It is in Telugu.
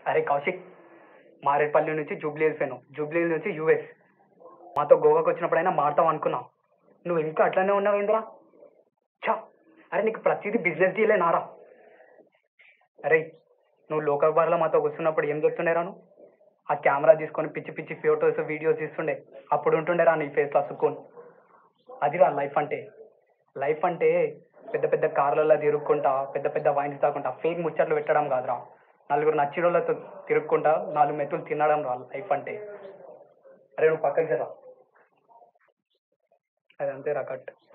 అరే కౌశిక్ మారేడుపల్లి నుంచి జూబ్లీ వెళ్ళిపోయాను జూబ్లీ నుంచి యూఎస్ మాతో గోవాకి వచ్చినప్పుడైనా మారుతావు అనుకున్నావు నువ్వు ఇంకా అట్లనే ఉన్నావు ఏంద్రా చా అరే నీకు ప్రతిదీ బిజినెస్ డీలే నారా అరే నువ్వు లోకల్ బార్లో మాతో కూర్చున్నప్పుడు ఏం చెప్తుండేరా నువ్వు ఆ కెమెరా తీసుకొని పిచ్చి పిచ్చి ఫోటోస్ వీడియోస్ తీస్తుండే అప్పుడు ఉంటుండేరా నీ ఫేస్లో సుక్కుని అదిరా లైఫ్ అంటే లైఫ్ అంటే పెద్ద పెద్ద కార్లలో తిరుక్కుంటా పెద్ద పెద్ద వైన్స్ తాకుంటా ఫేక్ ముచ్చట్లు పెట్టడం కాదురా నలుగురు నచ్చినోళ్ళతో తిరుక్కుంటా నాలుగు మెతులు తినడం రా లైఫ్ అంటే అరే నువ్వు పక్కకి జరా అది అంతే రా కట్